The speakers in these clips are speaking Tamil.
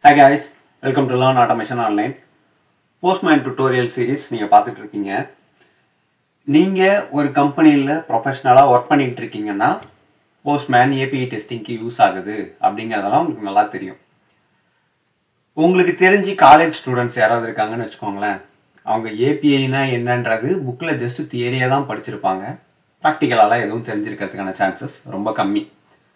hi guys welcome to learn automation online Postman tutorial series நீங்கள் பார்த்துட்டு இருக்கீங்க நீங்கள் ஒரு கம்பெனியில் ப்ரொஃபஷ்னலாக ஒர்க் பண்ணிட்டு இருக்கீங்கன்னா போஸ்ட்மேன் ஏபிஐ டெஸ்டிங்க்கு யூஸ் ஆகுது அப்படிங்கிறதெல்லாம் உங்களுக்கு நல்லா தெரியும் உங்களுக்கு தெரிஞ்சு காலேஜ் ஸ்டூடெண்ட்ஸ் யாராவது இருக்காங்கன்னு வச்சுக்கோங்களேன் அவங்க ஏபிஐனா என்னன்றது புக்கில் ஜஸ்ட் தியரியாக தான் படிச்சிருப்பாங்க ப்ராக்டிக்கலாலாம் எதுவும் தெரிஞ்சிருக்கிறதுக்கான சான்சஸ் ரொம்ப கம்மி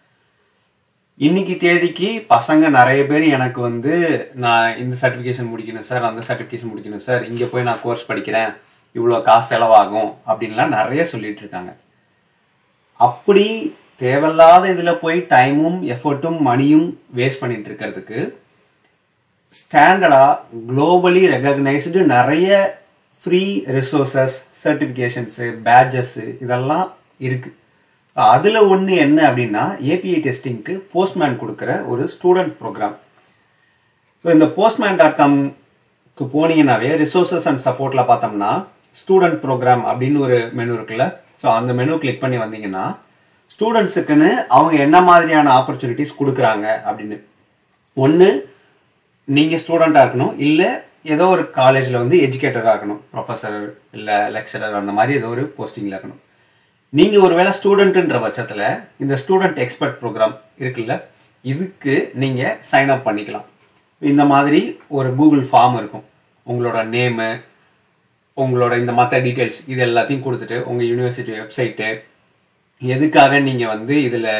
இன்னைக்கு தேதிக்கு பசங்க நிறைய பேர் எனக்கு வந்து நான் இந்த சர்டிஃபிகேஷன் முடிக்கணும் சார் அந்த சர்டிஃபிகேஷன் முடிக்கணும் சார் இங்கே போய் நான் கோர்ஸ் படிக்கிறேன் இவ்வளோ காசு செலவாகும் அப்படின்லாம் நிறைய சொல்லிட்டு இருக்காங்க அப்படி தேவையில்லாத இதில் போய் டைமும் எஃபர்ட்டும் மணியும் வேஸ்ட் பண்ணிட்டு இருக்கிறதுக்கு ஸ்டாண்டர்டாக குளோபலி ரெகக்னைஸ்டு நிறைய ஃப்ரீ ரிசோர்சஸ் சர்டிஃபிகேஷன்ஸு பேட்ஜஸ்ஸு இதெல்லாம் இருக்குது அதில் ஒன்று என்ன அப்படின்னா ஏபிஐ டெஸ்டிங்க்கு போஸ்ட்மேன் கொடுக்குற ஒரு ஸ்டூடெண்ட் ப்ரோக்ராம் ஸோ இந்த போஸ்ட்மேன் டாட் காம்க்கு போனீங்கன்னாவே ரிசோர்சஸ் அண்ட் சப்போர்ட்டில் பார்த்தோம்னா ஸ்டூடெண்ட் ப்ரோக்ராம் அப்படின்னு ஒரு மெனு இருக்குல்ல ஸோ அந்த மெனு கிளிக் பண்ணி வந்தீங்கன்னா ஸ்டூடெண்ட்ஸுக்குன்னு அவங்க என்ன மாதிரியான ஆப்பர்ச்சுனிட்டிஸ் கொடுக்குறாங்க அப்படின்னு ஒன்று நீங்கள் ஸ்டூடெண்ட்டாக இருக்கணும் இல்லை ஏதோ ஒரு காலேஜில் வந்து எஜுகேட்டராக இருக்கணும் ப்ரொஃபஸர் இல்லை லெக்சரர் அந்த மாதிரி ஏதோ ஒரு போஸ்டிங்கில் இருக்கணும் நீங்கள் ஒருவேளை ஸ்டூடெண்ட்டுன்ற பட்சத்தில் இந்த ஸ்டூடெண்ட் எக்ஸ்பர்ட் ப்ரோக்ராம் இருக்குல்ல இதுக்கு நீங்கள் சைன் அப் பண்ணிக்கலாம் இந்த மாதிரி ஒரு கூகுள் ஃபார்ம் இருக்கும் உங்களோட நேமு உங்களோட இந்த மற்ற டீட்டெயில்ஸ் இது எல்லாத்தையும் கொடுத்துட்டு உங்கள் யூனிவர்சிட்டி வெப்சைட்டு எதுக்காக நீங்கள் வந்து இதில்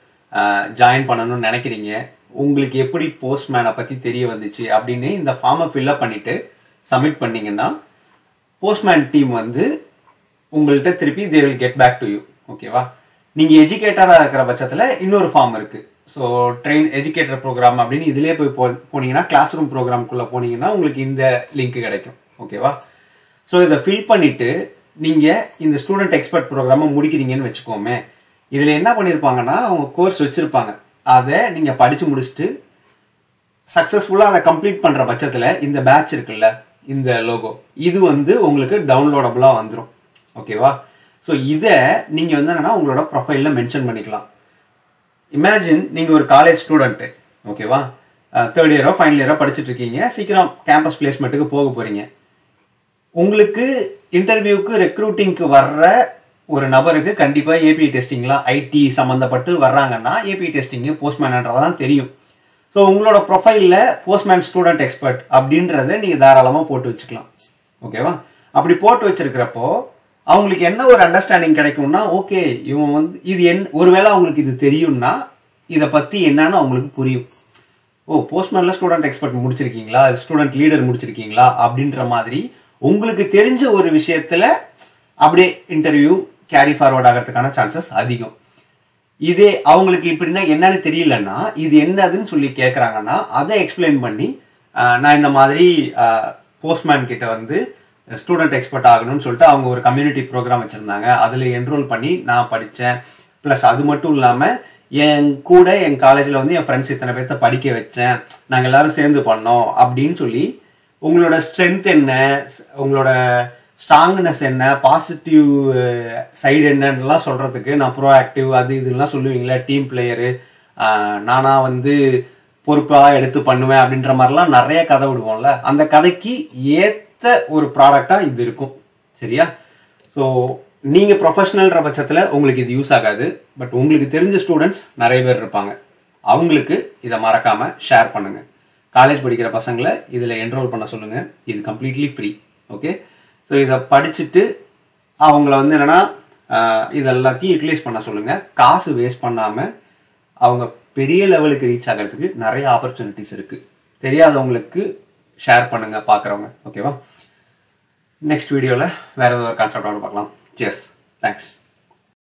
ஜாயின் பண்ணணும்னு நினைக்கிறீங்க உங்களுக்கு எப்படி போஸ்ட்மேனை பற்றி தெரிய வந்துச்சு அப்படின்னு இந்த ஃபார்மை ஃபில்அப் பண்ணிவிட்டு சப்மிட் பண்ணிங்கன்னா போஸ்ட்மேன் டீம் வந்து உங்கள்கிட்ட திருப்பி they will get back to you ஓகேவா நீங்கள் எஜுகேட்டராக இருக்கிற பட்சத்தில் இன்னொரு ஃபார்ம் இருக்குது ஸோ ட்ரெயின் எஜுகேட்டர் ப்ரோக்ராம் அப்படின்னு இதிலே போய் போ போனீங்கன்னா கிளாஸ் ரூம் ப்ரோக்ராம்குள்ளே போனீங்கன்னா உங்களுக்கு இந்த லிங்க் கிடைக்கும் ஓகேவா ஸோ இதை ஃபில் பண்ணிவிட்டு நீங்கள் இந்த ஸ்டூடெண்ட் எக்ஸ்பர்ட் ப்ரோக்ராமை முடிக்கிறீங்கன்னு வச்சுக்கோமே இதில் என்ன பண்ணியிருப்பாங்கன்னா அவங்க கோர்ஸ் வச்சுருப்பாங்க அதை நீங்கள் படித்து முடிச்சுட்டு சக்ஸஸ்ஃபுல்லாக அதை கம்ப்ளீட் பண்ணுற பட்சத்தில் இந்த பேட்ச் இருக்குல்ல இந்த லோகோ இது வந்து உங்களுக்கு டவுன்லோடபுளாக வந்துடும் ஓகேவா ஸோ இதை நீங்கள் வந்து என்னன்னா உங்களோட ப்ரொஃபைலில் மென்ஷன் பண்ணிக்கலாம் இமேஜின் நீங்கள் ஒரு காலேஜ் ஸ்டூடெண்ட்டு ஓகேவா தேர்ட் இயரோ ஃபைனல் இயரோ படிச்சுட்டு இருக்கீங்க சீக்கிரம் கேம்பஸ் பிளேஸ்மெண்ட்டுக்கு போக போகிறீங்க உங்களுக்கு இன்டர்வியூக்கு ரெக்ரூட்டிங்க்கு வர்ற ஒரு நபருக்கு கண்டிப்பாக ஏபிஐ டெஸ்டிங்லாம் ஐடி சம்மந்தப்பட்டு வர்றாங்கன்னா ஏபிஐ டெஸ்டிங்கு போஸ்ட்மேன்ன்றதெல்லாம் தெரியும் ஸோ உங்களோட ப்ரொஃபைலில் போஸ்ட்மேன் ஸ்டூடெண்ட் எக்ஸ்பர்ட் அப்படின்றத நீங்கள் தாராளமாக போட்டு வச்சுக்கலாம் ஓகேவா அப்படி போட்டு வச்சிருக்கிறப்போ அவங்களுக்கு என்ன ஒரு அண்டர்ஸ்டாண்டிங் கிடைக்கும்னா ஓகே இவன் வந்து இது என் ஒருவேளை அவங்களுக்கு இது தெரியும்னா இதை பற்றி என்னன்னு அவங்களுக்கு புரியும் ஓ போஸ்ட்மேனில் ஸ்டூடெண்ட் எக்ஸ்பர்ட் முடிச்சிருக்கீங்களா ஸ்டூடெண்ட் லீடர் முடிச்சிருக்கீங்களா அப்படின்ற மாதிரி உங்களுக்கு தெரிஞ்ச ஒரு விஷயத்தில் அப்படியே இன்டர்வியூ கேரி ஃபார்வர்ட் ஆகிறதுக்கான சான்சஸ் அதிகம் இதே அவங்களுக்கு இப்படின்னா என்னன்னு தெரியலன்னா இது என்னதுன்னு சொல்லி கேட்குறாங்கன்னா அதை எக்ஸ்பிளைன் பண்ணி நான் இந்த மாதிரி போஸ்ட்மேன் கிட்ட வந்து ஸ்டூடெண்ட் எக்ஸ்பர்ட் ஆகணும்னு சொல்லிட்டு அவங்க ஒரு கம்யூனிட்டி ப்ரோக்ராம் வச்சுருந்தாங்க அதில் என்ரோல் பண்ணி நான் படித்தேன் ப்ளஸ் அது மட்டும் இல்லாமல் என் கூட என் காலேஜில் வந்து என் ஃப்ரெண்ட்ஸ் இத்தனை பேர்த்த படிக்க வச்சேன் நாங்கள் எல்லாரும் சேர்ந்து பண்ணோம் அப்படின்னு சொல்லி உங்களோட ஸ்ட்ரென்த் என்ன உங்களோட ஸ்ட்ராங்னஸ் என்ன பாசிட்டிவ் சைடு என்னன்னெலாம் சொல்கிறதுக்கு நான் ப்ரோ ஆக்டிவ் அது இதெல்லாம் சொல்லுவீங்களே டீம் பிளேயரு நானாக வந்து பொறுப்பாக எடுத்து பண்ணுவேன் அப்படின்ற மாதிரிலாம் நிறைய கதை விடுவோம்ல அந்த கதைக்கு ஏற்ற ஒரு ப்ராடக்டாக இது இருக்கும் சரியா ஸோ நீங்கள் ப்ரொஃபஷனல்ன்ற பட்சத்தில் உங்களுக்கு இது யூஸ் ஆகாது பட் உங்களுக்கு தெரிஞ்ச ஸ்டூடெண்ட்ஸ் நிறைய பேர் இருப்பாங்க அவங்களுக்கு இதை மறக்காமல் ஷேர் பண்ணுங்கள் காலேஜ் படிக்கிற பசங்களை இதில் என்ரோல் பண்ண சொல்லுங்கள் இது கம்ப்ளீட்லி ஃப்ரீ ஓகே ஸோ இதை படிச்சுட்டு அவங்கள வந்து என்னென்னா இது எல்லாத்தையும் யூட்டிலைஸ் பண்ண சொல்லுங்கள் காசு வேஸ்ட் பண்ணாமல் அவங்க பெரிய லெவலுக்கு ரீச் ஆகிறதுக்கு நிறைய ஆப்பர்ச்சுனிட்டிஸ் இருக்குது தெரியாதவங்களுக்கு ஷேர் பண்ணுங்கள் பார்க்குறவங்க ஓகேவா நெக்ஸ்ட் வீடியோவில் வேறு ஏதோ ஒரு கான்செப்டோட பார்க்கலாம் ஜெஸ் தேங்க்ஸ்